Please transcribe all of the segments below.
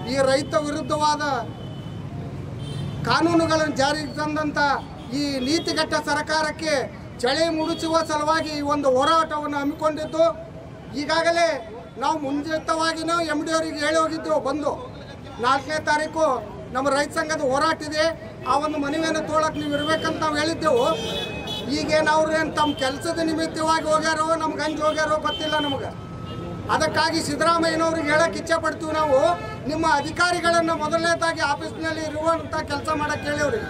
ಈ ರೈತ ವಿರುದ್ಧವಾದ ಕಾನೂನುಗಳನ್ನು ಜಾರಿಗೆ ತಂದಂಥ ಈ ನೀತಿಗಟ್ಟ ಸರ್ಕಾರಕ್ಕೆ ಚಳಿ ಮುಡಿಸುವ ಸಲುವಾಗಿ ಈ ಒಂದು ಹೋರಾಟವನ್ನು ಹಮ್ಮಿಕೊಂಡಿದ್ದು ಈಗಾಗಲೇ ನಾವು ಮುಂಚಿತವಾಗಿನೂ ಎಮ್ ಡಿ ಅವರಿಗೆ ಹೇಳಿ ಹೋಗಿದ್ದೆವು ಬಂದು ನಾಲ್ಕನೇ ತಾರೀಕು ನಮ್ಮ ರೈತ ಸಂಘದ ಹೋರಾಟ ಇದೆ ಆ ಒಂದು ಮನವಿಯನ್ನು ತೋಳಕ್ಕೆ ನೀವು ಇರ್ಬೇಕಂತ ನಾವು ಹೇಳಿದ್ದೆವು ಈಗೇನು ಅವ್ರು ಏನು ತಮ್ಮ ಕೆಲಸದ ನಿಮಿತ್ತವಾಗಿ ಹೋಗ್ಯಾರೋ ನಮ್ಗೆ ಹಂಗೆ ಹೋಗ್ಯಾರೋ ಗೊತ್ತಿಲ್ಲ ನಮಗೆ ಅದಕ್ಕಾಗಿ ಸಿದ್ದರಾಮಯ್ಯನವ್ರಿಗೆ ಹೇಳಕ್ಕೆ ಇಚ್ಛೆ ಪಡ್ತೀವಿ ನಾವು ನಿಮ್ಮ ಅಧಿಕಾರಿಗಳನ್ನು ಮೊದಲನೇದಾಗಿ ಆಫೀಸ್ನಲ್ಲಿ ಇರುವಂಥ ಕೆಲಸ ಮಾಡಕ್ಕೆ ಹೇಳಿವ್ರಿ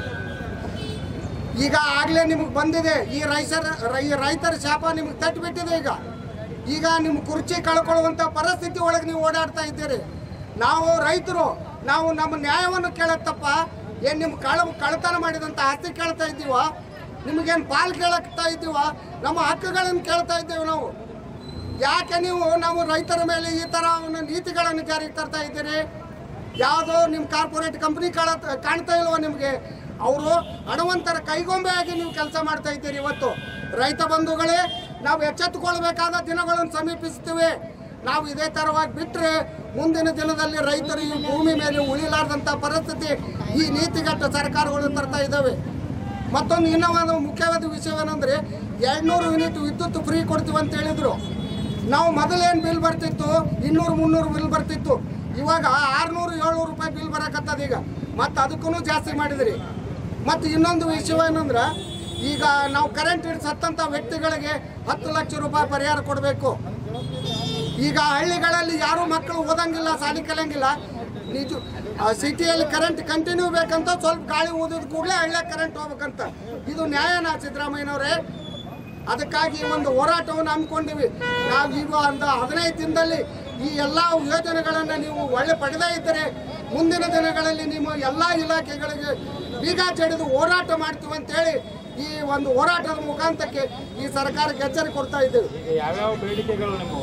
ಈಗ ಆಗಲೇ ನಿಮಗೆ ಬಂದಿದೆ ಈ ರೈತರ ಈ ರೈತರ ಶಾಪ ನಿಮಗೆ ತಟ್ಟಿಬಿಟ್ಟಿದೆ ಈಗ ಈಗ ನಿಮ್ಮ ಕುರ್ಚಿ ಕಳ್ಕೊಳ್ಳುವಂಥ ಪರಿಸ್ಥಿತಿ ಒಳಗೆ ನೀವು ಓಡಾಡ್ತಾ ಇದ್ದೀರಿ ನಾವು ರೈತರು ನಾವು ನಮ್ಮ ನ್ಯಾಯವನ್ನು ಕೇಳತ್ತಪ್ಪ ಏನು ನಿಮ್ಮ ಕಳ ಕಳ್ತನ ಮಾಡಿದಂಥ ಆಸ್ತಿ ಕೇಳ್ತಾ ಇದ್ದೀವ ನಿಮಗೇನು ಪಾಲು ಕೇಳಕ್ತಾ ಇದ್ದೀವ ನಮ್ಮ ಹಕ್ಕುಗಳನ್ನು ಕೇಳ್ತಾ ಇದ್ದೇವೆ ನಾವು ಯಾಕೆ ನೀವು ನಾವು ರೈತರ ಮೇಲೆ ಈ ಥರ ಒಂದು ನೀತಿಗಳನ್ನು ಜಾರಿಗೆ ತರ್ತಾ ಇದ್ದೀರಿ ಯಾವುದೋ ನಿಮ್ಮ ಕಾರ್ಪೊರೇಟ್ ಕಂಪ್ನಿ ಕಾಣ ಕಾಣ್ತಾ ಇಲ್ವ ನಿಮಗೆ ಅವರು ಹಣವಂತರ ಕೈಗೊಂಬೆಯಾಗಿ ನೀವು ಕೆಲಸ ಮಾಡ್ತಾ ಇದ್ದೀರಿ ಇವತ್ತು ರೈತ ಬಂಧುಗಳೇ ನಾವು ಎಚ್ಚೆತ್ತುಕೊಳ್ಬೇಕಾದ ದಿನಗಳನ್ನು ಸಮೀಪಿಸ್ತೀವಿ ನಾವು ಇದೇ ಥರವಾಗಿ ಬಿಟ್ಟರೆ ಮುಂದಿನ ದಿನದಲ್ಲಿ ರೈತರು ಈ ಭೂಮಿ ಮೇಲೆ ಉಳಿಲಾರ್ದಂಥ ಪರಿಸ್ಥಿತಿ ಈ ನೀತಿಗಟ್ಟ ಸರ್ಕಾರಗಳು ತರ್ತಾ ಇದ್ದಾವೆ ಮತ್ತೊಂದು ಇನ್ನೂ ಒಂದು ಮುಖ್ಯವಾದ ವಿಷಯವೇನೆಂದರೆ ಎರಡುನೂರು ಯೂನಿಟ್ ವಿದ್ಯುತ್ ಫ್ರೀ ಕೊಡ್ತೀವಿ ಅಂತ ಹೇಳಿದರು ನಾವು ಮೊದಲೇನು ಬಿಲ್ ಬರ್ತಿತ್ತು ಇನ್ನೂರು ಮುನ್ನೂರು ಬಿಲ್ ಬರ್ತಿತ್ತು ಇವಾಗ ಆರುನೂರು ಏಳ್ನೂರು ರೂಪಾಯಿ ಬಿಲ್ ಬರಕತ್ತದ ಈಗ ಮತ್ತು ಅದಕ್ಕೂ ಜಾಸ್ತಿ ಮಾಡಿದ್ರಿ ಮತ್ತು ಇನ್ನೊಂದು ವಿಷಯ ಏನಂದ್ರೆ ಈಗ ನಾವು ಕರೆಂಟ್ ಹಿಡಿದು ಸತ್ತಂಥ ವ್ಯಕ್ತಿಗಳಿಗೆ ಹತ್ತು ಲಕ್ಷ ರೂಪಾಯಿ ಪರಿಹಾರ ಕೊಡಬೇಕು ಈಗ ಹಳ್ಳಿಗಳಲ್ಲಿ ಯಾರೂ ಮಕ್ಕಳು ಓದಂಗಿಲ್ಲ ಸಾಲಿ ಕಲಿಯಂಗಿಲ್ಲ ನಿಜ ಸಿಟಿಯಲ್ಲಿ ಕರೆಂಟ್ ಕಂಟಿನ್ಯೂ ಬೇಕಂತ ಸ್ವಲ್ಪ ಗಾಳಿ ಊದಿದ ಕೂಡಲೇ ಹಳ್ಳಿ ಕರೆಂಟ್ ಹೋಗ್ಬೇಕಂತ ಇದು ನ್ಯಾಯನಾ ಸಿದ್ದರಾಮಯ್ಯನವರೇ ಅದಕ್ಕಾಗಿ ಈ ಒಂದು ಹೋರಾಟವನ್ನು ಹಮ್ಮಿಕೊಂಡಿವಿ ನಾವು ಈಗ ಒಂದು ಹದಿನೈದು ದಿನದಲ್ಲಿ ಈ ಎಲ್ಲ ಯೋಜನೆಗಳನ್ನು ನೀವು ಒಳ್ಳೆ ಪಡೆದೇ ಇದ್ದರೆ ಮುಂದಿನ ದಿನಗಳಲ್ಲಿ ನಿಮ್ಮ ಎಲ್ಲ ಇಲಾಖೆಗಳಿಗೆ ಬೀಗ ಜಡಿದು ಹೋರಾಟ ಮಾಡ್ತೀವಿ ಅಂತೇಳಿ ಈ ಒಂದು ಹೋರಾಟದ ಮುಖಾಂತರಕ್ಕೆ ಈ ಸರ್ಕಾರಕ್ಕೆ ಎಚ್ಚರಿಕೆ ಕೊಡ್ತಾ ಇದ್ದೇವೆ ಈಗ ಯಾವ್ಯಾವ ಬೇಡಿಕೆಗಳು ನಿಮ್ಮವು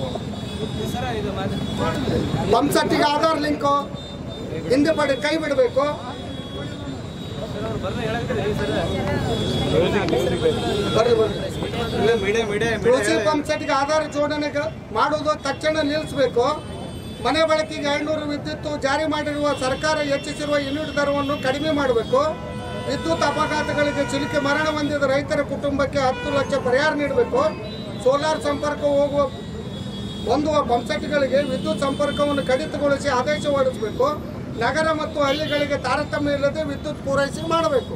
ಪಂಪ್ಸೆಟ್ಟಿಗೆ ಆಧಾರ್ ಲಿಂಕು ಹಿಂದೆ ಪಡೆ ಕೈ ಬಿಡಬೇಕು ಬರ್ರಿ ಬರ್ರಿ ಕೃಷಿ ಪಂಪ್ಸೆಟ್ಗೆ ಆಧಾರ್ ಜೋಡಣೆ ಮಾಡೋದು ತಕ್ಷಣ ನಿಲ್ಲಿಸಬೇಕು ಮನೆ ಬಳಕೆಗೆ ಐನೂರು ವಿದ್ಯುತ್ ಜಾರಿ ಮಾಡಿರುವ ಸರ್ಕಾರ ಹೆಚ್ಚಿಸಿರುವ ಯೂನಿಟ್ ದರವನ್ನು ಕಡಿಮೆ ಮಾಡಬೇಕು ವಿದ್ಯುತ್ ಅಪಘಾತಗಳಿಗೆ ಸಿಲುಕಿ ಮರಣ ಹೊಂದಿದ ರೈತರ ಕುಟುಂಬಕ್ಕೆ ಹತ್ತು ಲಕ್ಷ ಪರಿಹಾರ ನೀಡಬೇಕು ಸೋಲಾರ್ ಸಂಪರ್ಕ ಹೋಗುವ ಹೊಂದುವ ಪಂಪ್ಸೆಟ್ಗಳಿಗೆ ವಿದ್ಯುತ್ ಸಂಪರ್ಕವನ್ನು ಕಡಿತಗೊಳಿಸಿ ಆದೇಶ ಹೊರಡಿಸಬೇಕು ನಗರ ಮತ್ತು ಹಳ್ಳಿಗಳಿಗೆ ತಾರತಮ್ಯ ಇಲ್ಲದೆ ವಿದ್ಯುತ್ ಪೂರೈಸಿ ಮಾಡಬೇಕು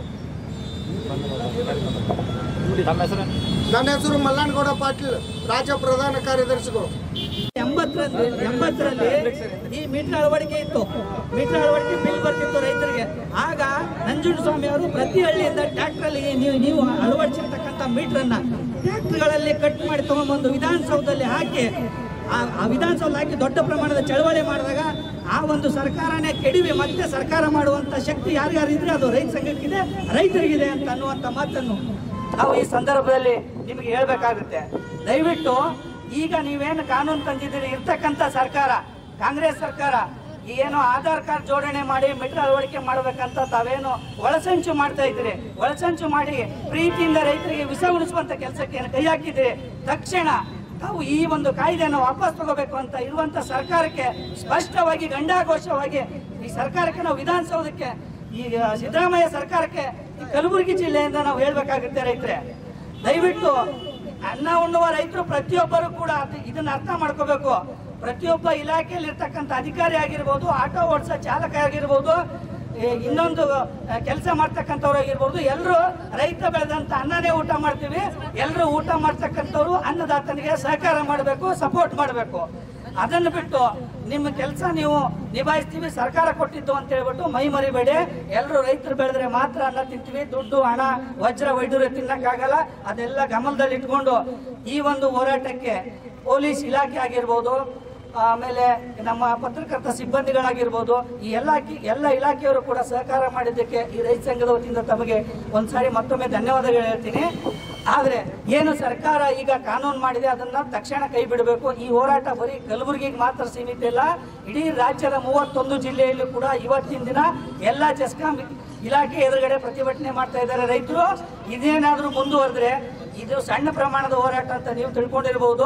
ನಮ್ಮ ಹೆಸರು ನನ್ನ ಹೆಸರು ಮಲ್ಲನಗೌಡ ಪಾಟೀಲ್ ರಾಜ್ಯ ಪ್ರಧಾನ ಕಾರ್ಯದರ್ಶಿಗಳು ಎಂಬತ್ತರಲ್ಲಿ ಎಂಬತ್ತರಲ್ಲಿ ಈ ಮೀಟರ್ ಅಳವಡಿಕೆ ಇತ್ತು ಮೀಟರ್ ಅಳವಡಿಕೆ ಬಿಲ್ ಬರ್ತಿತ್ತು ರೈತರಿಗೆ ಆಗ ನಂಜುಂಡಸ್ವಾಮಿ ಅವರು ಪ್ರತಿ ಹಳ್ಳಿಯಿಂದ ಟ್ರ್ಯಾಕ್ಟ್ರಲ್ಲಿ ನೀವು ನೀವು ಅಳವಡಿಸಿರ್ತಕ್ಕಂಥ ಮೀಟರನ್ನ ಟ್ರ್ಯಾಕ್ಟರ್ಗಳಲ್ಲಿ ಕಟ್ ಮಾಡಿ ತಗೊಂಡ್ಬಂದು ವಿಧಾನಸೌಧದಲ್ಲಿ ಹಾಕಿ ಆ ಆ ವಿಧಾನಸೌಧ ಹಾಕಿ ದೊಡ್ಡ ಪ್ರಮಾಣದ ಚಳವಳಿ ಮಾಡಿದಾಗ ಆ ಒಂದು ಸರ್ಕಾರನೇ ಕೆಡವಿ ಮತ್ತೆ ಸರ್ಕಾರ ಮಾಡುವಂತ ಶಕ್ತಿ ಯಾರ್ಯಾರು ಇದ್ರೆ ಅದು ರೈತ ಸಂಘಕ್ಕಿದೆ ರೈತರಿಗಿದೆ ಅಂತ ಅನ್ನುವಂಥ ಮಾತನ್ನು ನಾವು ಈ ಸಂದರ್ಭದಲ್ಲಿ ನಿಮಗೆ ಹೇಳ್ಬೇಕಾಗುತ್ತೆ ದಯವಿಟ್ಟು ಈಗ ನೀವೇನು ಕಾನೂನು ತಂದಿದ್ದೀರಿ ಇರ್ತಕ್ಕಂಥ ಸರ್ಕಾರ ಕಾಂಗ್ರೆಸ್ ಸರ್ಕಾರ ಏನು ಆಧಾರ್ ಕಾರ್ಡ್ ಜೋಡಣೆ ಮಾಡಿ ಮೀಟರ್ ಅಳವಡಿಕೆ ಮಾಡಬೇಕಂತ ತಾವೇನು ಒಳಸಂಚು ಮಾಡ್ತಾ ಇದ್ದೀರಿ ಒಳಸಂಚು ಮಾಡಿ ಪ್ರೀತಿಯಿಂದ ರೈತರಿಗೆ ವಿಷ ಉಣಿಸುವಂತ ಕೆಲಸಕ್ಕೆ ಏನು ಕೈ ಹಾಕಿದ್ದೀರಿ ತಕ್ಷಣ ತಾವು ಈ ಒಂದು ಕಾಯ್ದೆಯನ್ನು ವಾಪಸ್ ತಗೋಬೇಕು ಅಂತ ಇರುವಂತ ಸರ್ಕಾರಕ್ಕೆ ಸ್ಪಷ್ಟವಾಗಿ ಗಂಡಾಘೋಷವಾಗಿ ಈ ಸರ್ಕಾರಕ್ಕೆ ನಾವು ವಿಧಾನಸೌಧಕ್ಕೆ ಈ ಸಿದ್ದರಾಮಯ್ಯ ಸರ್ಕಾರಕ್ಕೆ ಈ ಕಲಬುರಗಿ ಜಿಲ್ಲೆಯಿಂದ ನಾವು ಹೇಳ್ಬೇಕಾಗುತ್ತೆ ರೈತರೆ ದಯವಿಟ್ಟು ಅನ್ನ ಉಣ್ಣುವ ರೈತರು ಪ್ರತಿಯೊಬ್ಬರು ಕೂಡ ಅದ್- ಇದನ್ನ ಅರ್ಥ ಮಾಡ್ಕೋಬೇಕು ಪ್ರತಿಯೊಬ್ಬ ಇಲಾಖೆಯಲ್ಲಿ ಇರ್ತಕ್ಕಂಥ ಅಧಿಕಾರಿ ಆಗಿರ್ಬೋದು ಆಟೋ ಓಡಿಸೋ ಚಾಲಕ ಆಗಿರ್ಬೋದು ಏ, ಇನ್ನೊಂದು ಕೆಲಸ ಮಾಡ್ತಕ್ಕಂಥವ್ರು ಆಗಿರ್ಬೋದು ಎಲ್ಲರೂ ರೈತ ಬೆಳೆದಂತ ಅನ್ನನೇ ಊಟ ಮಾಡ್ತೀವಿ ಎಲ್ಲರೂ ಊಟ ಮಾಡ್ತಕ್ಕಂಥವ್ರು ಅನ್ನದಾತನಿಗೆ ಸಹಕಾರ ಮಾಡಬೇಕು ಸಪೋರ್ಟ್ ಮಾಡಬೇಕು ಅದನ್ನು ಬಿಟ್ಟು ನಿಮ್ಮ ಕೆಲಸ ನೀವು ನಿಭಾಯಿಸ್ತೀವಿ ಸರ್ಕಾರ ಕೊಟ್ಟಿದ್ದು ಅಂತ ಹೇಳ್ಬಿಟ್ಟು ಮೈ ಮರಿಬೇಡಿ ಎಲ್ಲರೂ ರೈತರು ಬೆಳೆದ್ರೆ ಮಾತ್ರ ಅನ್ನ ತಿಂತೀವಿ ದುಡ್ಡು ಹಣ ವಜ್ರ ವೈಡೂರ್ಯ ತಿನ್ನಕ್ಕಾಗಲ್ಲ ಅದೆಲ್ಲ ಗಮನದಲ್ಲಿ ಇಟ್ಕೊಂಡು ಈ ಒಂದು ಹೋರಾಟಕ್ಕೆ ಪೊಲೀಸ್ ಇಲಾಖೆ ಆಗಿರ್ಬೋದು ಆಮೇಲೆ ನಮ್ಮ ಪತ್ರಕರ್ತ ಸಿಬ್ಬಂದಿಗಳಾಗಿರ್ಬೋದು ಈ ಎಲ್ಲ ಎಲ್ಲ ಇಲಾಖೆಯವರು ಕೂಡ ಸಹಕಾರ ಮಾಡಿದ್ದಕ್ಕೆ ಈ ರೈತ ಸಂಘದ ವತಿಯಿಂದ ತಮಗೆ ಒಂದ್ಸಾರಿ ಮತ್ತೊಮ್ಮೆ ಧನ್ಯವಾದಗಳು ಹೇಳ್ತೀನಿ ಆದ್ರೆ ಏನು ಸರ್ಕಾರ ಈಗ ಕಾನೂನು ಮಾಡಿದೆ ಅದನ್ನ ತಕ್ಷಣ ಕೈ ಬಿಡಬೇಕು ಈ ಹೋರಾಟ ಬರೀ ಕಲಬುರಗಿಗೆ ಮಾತ್ರ ಸೀಮಿತ ಇಲ್ಲ ಇಡೀ ರಾಜ್ಯದ ಮೂವತ್ತೊಂದು ಜಿಲ್ಲೆಯಲ್ಲೂ ಕೂಡ ಇವತ್ತಿನ ದಿನ ಎಲ್ಲ ಜಸ್ಕಾಂ ಇಲಾಖೆ ಎದುರುಗಡೆ ಪ್ರತಿಭಟನೆ ಮಾಡ್ತಾ ಇದ್ದಾರೆ ರೈತರು ಇದೇನಾದ್ರೂ ಮುಂದುವರೆದ್ರೆ ಇದು ಸಣ್ಣ ಪ್ರಮಾಣದ ಹೋರಾಟ ಅಂತ ನೀವು ತಿಳ್ಕೊಂಡಿರ್ಬೋದು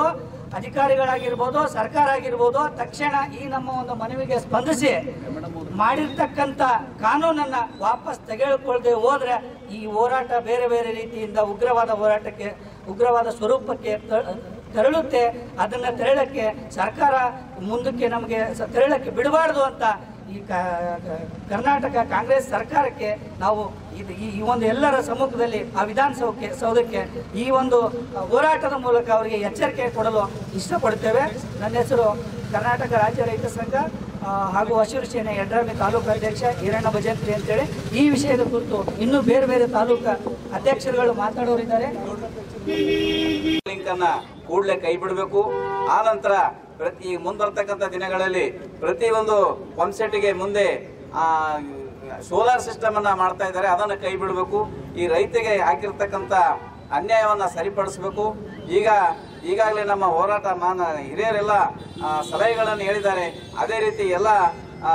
ಅಧಿಕಾರಿಗಳಾಗಿರ್ಬೋದು ಸರ್ಕಾರ ಆಗಿರ್ಬೋದು ತಕ್ಷಣ ಈ ನಮ್ಮ ಒಂದು ಮನವಿಗೆ ಸ್ಪಂದಿಸಿ ಮಾಡಿರ್ತಕ್ಕಂಥ ಕಾನೂನನ್ನ ವಾಪಸ್ ತೆಗೆದುಕೊಳ್ಳದೆ ಹೋದ್ರೆ ಈ ಹೋರಾಟ ಬೇರೆ ಬೇರೆ ರೀತಿಯಿಂದ ಉಗ್ರವಾದ ಹೋರಾಟಕ್ಕೆ ಉಗ್ರವಾದ ಸ್ವರೂಪಕ್ಕೆ ತ- ತೆರಳುತ್ತೆ ಅದನ್ನ ತೆರಳಕ್ಕೆ ಸರ್ಕಾರ ಮುಂದಕ್ಕೆ ನಮಗೆ ಸ- ತೆರಳಕ್ಕೆ ಬಿಡಬಾರ್ದು ಅಂತ ಈ ಕ- ಕ- ಕರ್ನಾಟಕ ಕಾಂಗ್ರೆಸ್ ಸರ್ಕಾರಕ್ಕೆ ನಾವು ಇದು ಈ ಈ ಒಂದು ಎಲ್ಲರ ಸಮ್ಮುಖದಲ್ಲಿ ಆ ವಿಧಾನಸೌಧಕ್ಕೆ ಸೌಧಕ್ಕೆ ಈ ಒಂದು ಹೋರಾಟದ ಮೂಲಕ ಅವರಿಗೆ ಎಚ್ಚರಿಕೆ ಕೊಡಲು ಇಷ್ಟಪಡುತ್ತೇವೆ ನನ್ನ ಹೆಸರು ಕರ್ನಾಟಕ ರಾಜ್ಯ ರೈತ ಸಂಘ ಆ, ಹಾಗೂ ಹಸಿರು ಸೇನೆ ಯಡ್ರಾಮಿ ತಾಲೂಕು ಅಧ್ಯಕ್ಷ ಈರಣ್ಣ ಭಜಂತ್ರಿ ಅಂತೇಳಿ ಈ ವಿಷಯದ ಕುರಿತು ಇನ್ನೂ ಬೇರೆ ಬೇರೆ ತಾಲೂಕು ಅಧ್ಯಕ್ಷರುಗಳು ಮಾತಾಡೋರಿದ್ದಾರೆ ಲಿಂಕ್ ಅನ್ನ ಕೂಡಲೇ ಕೈ ಬಿಡಬೇಕು ಆ ನಂತರ ಪ್ರತಿ ಮುಂಬರ್ತಕ್ಕಂಥ ದಿನಗಳಲ್ಲಿ ಪ್ರತಿ ಒಂದು ಪಂಪ್ ಸೆಟ್ಗೆ ಮುಂದೆ ಸೋಲಾರ್ ಸಿಸ್ಟಮ್ ಅನ್ನ ಮಾಡ್ತಾ ಇದ್ದಾರೆ ಅದನ್ನ ಕೈ ಬಿಡಬೇಕು ಈ ರೈತಗೆ ಹಾಕಿರ್ತಕ್ಕಂಥ ಅನ್ಯಾಯವನ್ನ ಸರಿಪಡಿಸಬೇಕು ಈಗ ಈಗಾಗಲೇ ನಮ್ಮ ಹೋರಾಟ ಮಾನ ಹಿರಿಯರೆಲ್ಲ ಆ, ಸಲಹೆಗಳನ್ನು ಹೇಳಿದ್ದಾರೆ ಅದೇ ರೀತಿ ಎಲ್ಲ ಆ,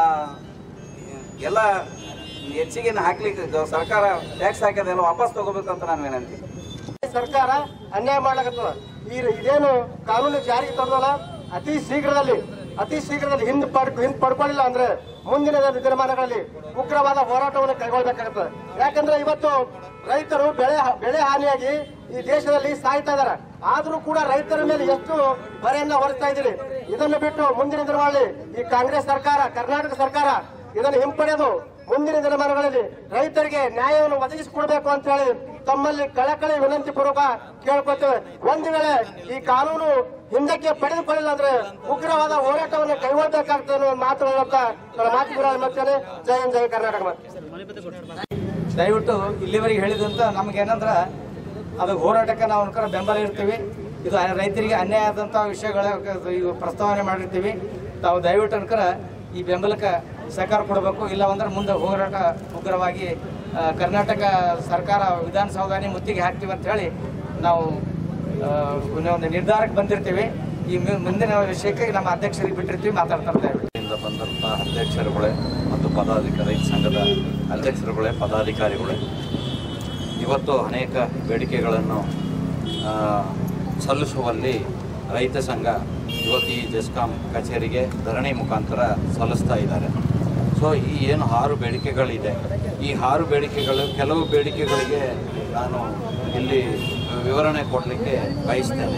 ಎಲ್ಲ ಹೆಚ್ಚಿಗೆ ಹಾಕ್ಲಿಕ್ಕೆ ಸರ್ಕಾರ ಟ್ಯಾಕ್ಸ್ ಹಾಕೋದೆಲ್ಲ ವಾಪಸ್ ತಗೋಬೇಕು ಅಂತ ನಾನು ವಿನಂತಿ ಸರ್ಕಾರ ಅನ್ಯಾಯ ಮಾಡ್ಲಾಕತ್ತದ ಈ ಇದೇನು ಕಾನೂನು ಜಾರಿಗೆ ತರದಲ್ಲ ಅತಿ ಶೀಘ್ರದಲ್ಲಿ ಅತಿ ಶೀಘ್ರದಲ್ಲಿ ಹಿಂದ್ ಪಡ್ ಹಿಂದ್ ಪಡ್ಕೊಳ್ಳಿಲ್ಲ ಅಂದ್ರೆ ಮುಂದಿನ ದಿನಮಾನಗಳಲ್ಲಿ ಉಗ್ರವಾದ ಹೋರಾಟವನ್ನು ಕೈಗೊಳ್ಳಬೇಕಾಗುತ್ತದೆ ಯಾಕಂದ್ರೆ ಇವತ್ತು ರೈತರು ಬೆಳೆ ಬೆಳೆ ಹಾನಿಯಾಗಿ ಈ ದೇಶದಲ್ಲಿ ಸಾಯ್ತಾ ಇದಾರೆ ಆದ್ರೂ ಕೂಡ ರೈತರ ಮೇಲೆ ಎಷ್ಟು ಹೊರೆಯನ್ನ ಹೊರಿಸ್ತಾ ಇದ್ದೀರಿ ಇದನ್ನು ಬಿಟ್ಟು ಮುಂದಿನ ದಿನಗಳಲ್ಲಿ ಈ ಕಾಂಗ್ರೆಸ್ ಸರ್ಕಾರ ಕರ್ನಾಟಕ ಸರ್ಕಾರ ಇದನ್ನು ಹಿಂಪಡೆಯೋದು ಮುಂದಿನ ದಿನಮಾನಗಳಲ್ಲಿ ರೈತರಿಗೆ ನ್ಯಾಯವನ್ನು ಒದಗಿಸಿಕೊಡ್ಬೇಕು ಅಂತ ಹೇಳಿ ತಮ್ಮಲ್ಲಿ ಕಳಕಳಿ ವಿನಂತಿ ಪೂರ್ವಕ ಕೇಳ್ಕೊತೇವೆ ಒಂದು ವೇಳೆ ಈ ಕಾನೂನು ಹಿಂದಕ್ಕೆ ಪಡೆದುಕೊಳ್ಳಿಲ್ಲ ಅಂದ್ರೆ ಉಗ್ರವಾದ ಹೋರಾಟವನ್ನು ಕೈಗೊಳ್ಳಬೇಕಾಗ್ತದೆ ಅನ್ನೋ ಮಾತು ಹೇಳುತ್ತಾ ನನ್ನ ಮಾತು ಗುರು ಮಾಡ್ತೇನೆ ಜೈ ಹಿಂದ್ ಜೈ ಕರ್ನಾಟಕ ಮಾತು. ದಯವಿಟ್ಟು ಇಲ್ಲಿವರೆಗೆ ಹೇಳಿದಂತ ನಮಗೇನಂದ್ರ ಅದು ಹೋರಾಟಕ್ಕೆ ನಾವು ಅನ್ಕರ ಬೆಂಬಲ ಇರ್ತೀವಿ ಇದು ರೈತರಿಗೆ ಅನ್ಯಾಯ ಆದಂಥ ವಿಷಯಗಳ ಈಗ ಪ್ರಸ್ತಾವನೆ ಮಾಡಿರ್ತೀವಿ ತಾವು ದಯವಿಟ್ಟು ಅನ್ಕರ ಈ ಬೆಂಬಲಕ್ಕೆ ಸಹಕಾರ ಕೊಡಬೇಕು ಇಲ್ಲ ಅಂದ್ರೆ ಮುಂದೆ ಹೋರಾಟ ಉಗ್ರವಾಗಿ ಆ, ಕರ್ನಾಟಕ ಸರ್ಕಾರ ವಿಧಾನಸೌಧನೇ ಮುತ್ತಿಗೆ ಹಾಕ್ತೀವಿ ಅಂತ ಹೇಳಿ ನಾವು ಆ, ಒಂದು ನಿರ್ಧಾರಕ್ಕೆ ಬಂದಿರ್ತೀವಿ ಈ ಮು- ಮುಂದಿನ ವಿಷಯಕ್ಕೆ ನಮ್ಮ ಅಧ್ಯಕ್ಷರಿಗೆ ಬಿಟ್ಟಿರ್ತೀವಿ ಮಾತಾಡ್ತಾರೆ ದಯವಿಟ್ಟು ಇಂದ ಬಂದಂಥ ಅಧ್ಯಕ್ಷರುಗಳೇ ಮತ್ತು ಪದಾಧಿಕಾರಿ ರೈತ ಸಂಘದ ಅಧ್ಯಕ್ಷರುಗಳೇ ಪದಾಧಿಕಾರಿಗಳೇ ಇವತ್ತು ಅನೇಕ ಬೇಡಿಕೆಗಳನ್ನು ಆ, ಸಲ್ಲಿಸುವಲ್ಲಿ ರೈತ ಸಂಘ ಇವತ್ತು ಈ ಜೆಸ್ಕಾಂ ಕಚೇರಿಗೆ ಧರಣಿ ಮುಖಾಂತರ ಸಲ್ಲಿಸ್ತಾ ಇದ್ದಾರೆ ಸೊ ಈ ಏನು ಆರು ಬೇಡಿಕೆಗಳಿದೆ ಈ ಆರು ಬೇಡಿಕೆಗಳು ಕೆಲವು ಬೇಡಿಕೆಗಳಿಗೆ ನಾನು ಇಲ್ಲಿ ವಿವರಣೆ ಕೊಡಲಿಕ್ಕೆ ಬಯಸ್ತೇನೆ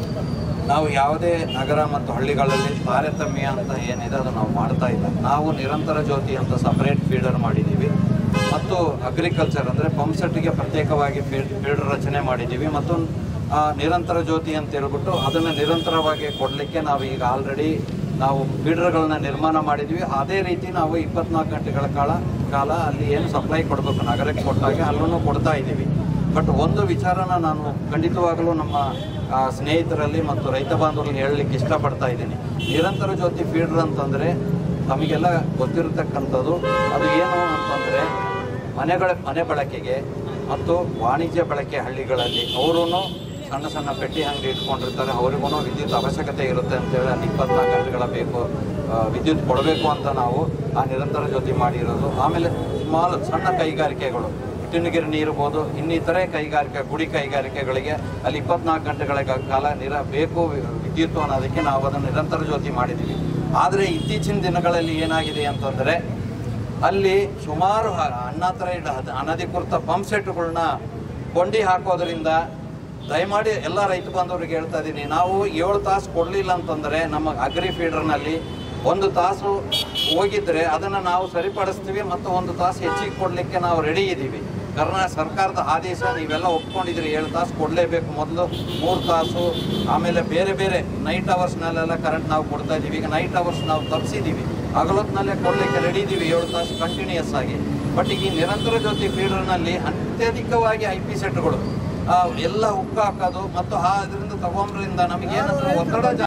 ನಾವು ಯಾವುದೇ ನಗರ ಮತ್ತು ಹಳ್ಳಿಗಳಲ್ಲಿ ತಾರತಮ್ಯ ಅಂತ ಏನಿದೆ ಅದು ನಾವು ಮಾಡ್ತಾ ಇಲ್ಲ ನಾವು ನಿರಂತರ ಜ್ಯೋತಿ ಅಂತ ಸಪರೇಟ್ ಫೀಡರ್ ಮಾಡಿದ್ದೀವಿ ಮತ್ತು ಅಗ್ರಿಕಲ್ಚರ್ ಅಂದರೆ ಪಂಪ್ಸೆಟ್ಗೆ ಪ್ರತ್ಯೇಕವಾಗಿ ಫೀಡ್ ಫೀಡರ್ ರಚನೆ ಮಾಡಿದ್ದೀವಿ ಮತ್ತು ಆ, ನಿರಂತರ ಜ್ಯೋತಿ ಅಂತ ಹೇಳ್ಬಿಟ್ಟು ಅದನ್ನು ನಿರಂತರವಾಗಿ ಕೊಡಲಿಕ್ಕೆ ನಾವು ಈಗ ಆಲ್ರೆಡಿ ನಾವು ಫೀಡರ್ಗಳನ್ನ ನಿರ್ಮಾಣ ಮಾಡಿದ್ವಿ ಅದೇ ರೀತಿ ನಾವು ಇಪ್ಪತ್ನಾಲ್ಕು ಗಂಟೆಗಳ ಕಾಲ ಕಾಲ ಅಲ್ಲಿ ಏನು ಸಪ್ಲೈ ಕೊಡಬೇಕು ನಗರಕ್ಕೆ ಕೊಟ್ಟಾಗೆ ಅಲ್ಲೂ ಕೊಡ್ತಾ ಇದ್ದೀವಿ ಬಟ್ ಒಂದು ವಿಚಾರನ ನಾನು ಖಂಡಿತವಾಗಲೂ ನಮ್ಮ ಆ, ಸ್ನೇಹಿತರಲ್ಲಿ ಮತ್ತು ರೈತ ಬಾಂಧವರಲ್ಲಿ ಹೇಳಲಿಕ್ಕೆ ಇಷ್ಟಪಡ್ತಾ ಇದ್ದೀನಿ ನಿರಂತರ ಜ್ಯೋತಿ ಫೀಡರ್ ಅಂತಂದರೆ ನಮಗೆಲ್ಲ ಗೊತ್ತಿರತಕ್ಕಂಥದ್ದು ಅದು ಏನು ಅಂತಂದರೆ ಮನೆಗಳ ಮನೆ ಬಳಕೆಗೆ ಮತ್ತು ವಾಣಿಜ್ಯ ಬಳಕೆ ಹಳ್ಳಿಗಳಲ್ಲಿ ಅವರೂ ಸಣ್ಣ ಸಣ್ಣ ಪೆಟ್ಟಿ ಅಂಗಡಿ ಇಟ್ಕೊಂಡಿರ್ತಾರೆ ಅವ್ರಿಗೂ ವಿದ್ಯುತ್ ಅವಶ್ಯಕತೆ ಇರುತ್ತೆ ಅಂತೇಳಿ ಅದು ಇಪ್ಪತ್ನಾಲ್ಕು ಗಂಟೆಗಳ ಬೇಕು ಆ, ವಿದ್ಯುತ್ ಕೊಡಬೇಕು ಅಂತ ನಾವು ಆ ನಿರಂತರ ಜ್ಯೋತಿ ಮಾಡಿರೋದು ಆಮೇಲೆ ಸ್ಮಾಲ್ ಸಣ್ಣ ಕೈಗಾರಿಕೆಗಳು ಇಟ್ಟಿನಗಿರಣಿ ಇರ್ಬೋದು ಇನ್ನಿತರೆ ಕೈಗಾರಿಕೆ ಗುಡಿ ಕೈಗಾರಿಕೆಗಳಿಗೆ ಅಲ್ಲಿ ಇಪ್ಪತ್ನಾಲ್ಕು ಗಂಟೆಗಳ ಕ- ಕಾಲ ನಿರ ಬೇಕು ವಿ- ವಿದ್ಯುತ್ ಅನ್ನೋದಕ್ಕೆ ನಾವು ಅದನ್ನು ನಿರಂತರ ಜ್ಯೋತಿ ಮಾಡಿದ್ದೀವಿ ಆದರೆ ಇತ್ತೀಚಿನ ದಿನಗಳಲ್ಲಿ ಏನಾಗಿದೆ ಅಂತಂದರೆ ಅಲ್ಲಿ ಸುಮಾರು ಹ- ಅಣ್ಣಾತ್ರ ಇಡ ಅದ್- ಅನಧಿಕೃತ ಪಂಪ್ ಸೆಟ್ಗಳನ್ನ ಕೊಂಡಿ ಹಾಕೋದ್ರಿಂದ ದಯಮಾಡಿ ಎಲ್ಲ ರೈತ ಬಾಂಧವರಿಗೆ ಹೇಳ್ತಾ ಇದ್ದೀನಿ ನಾವು ಏಳು ತಾಸು ಕೊಡಲಿಲ್ಲ ಅಂತಂದರೆ ನಮ್ಮ ಅಗ್ರಿ ಫೀಡರ್ನಲ್ಲಿ ಒಂದು ತಾಸು ಹೋಗಿದ್ರೆ ಅದನ್ನು ನಾವು ಸರಿಪಡಿಸ್ತೀವಿ ಮತ್ತು ಒಂದು ತಾಸು ಹೆಚ್ಚಿಗೆ ಕೊಡಲಿಕ್ಕೆ ನಾವು ರೆಡಿ ಇದ್ದೀವಿ ಕರ್ನಾಟಕ ಸರ್ಕಾರದ ಆದೇಶ ನೀವೆಲ್ಲ ಒಪ್ಕೊಂಡಿದ್ದೀರಿ ಏಳು ತಾಸು ಕೊಡಲೇಬೇಕು ಮೊದಲು ಮೂರು ತಾಸು ಆಮೇಲೆ ಬೇರೆ ಬೇರೆ ನೈಟ್ ಅವರ್ಸ್ನಲ್ಲೆಲ್ಲ ಕರೆಂಟ್ ನಾವು ಕೊಡ್ತಾ ಇದ್ದೀವಿ ಈಗ ನೈಟ್ ಅವರ್ಸ್ ನಾವು ತಪ್ಪಿಸಿದ್ದೀವಿ ಹಗಲೊತ್ತಿನಲ್ಲೇ ಕೊಡಲಿಕ್ಕೆ ರೆಡಿ ಇದ್ದೀವಿ ಏಳು ತಾಸು ಕಂಟಿನ್ಯೂಸ್ ಆಗಿ ಬಟ್ ಈಗ ಈ ನಿರಂತರ ಜ್ಯೋತಿ ಫೀಡರ್ನಲ್ಲಿ ಅತ್ಯಧಿಕವಾಗಿ ಐ ಪಿ ಸೆಟ್ಗಳು ಎಲ್ಲ ಉಕ್ಕು ಹಾಕೋದು ಮತ್ತು ಆ ಇದರಿಂದ ತಗೊಂಡ್ರಿಂದ ನಮಗೇನಂದ್ರೆ ಒತ್ತಡ ಜಾ-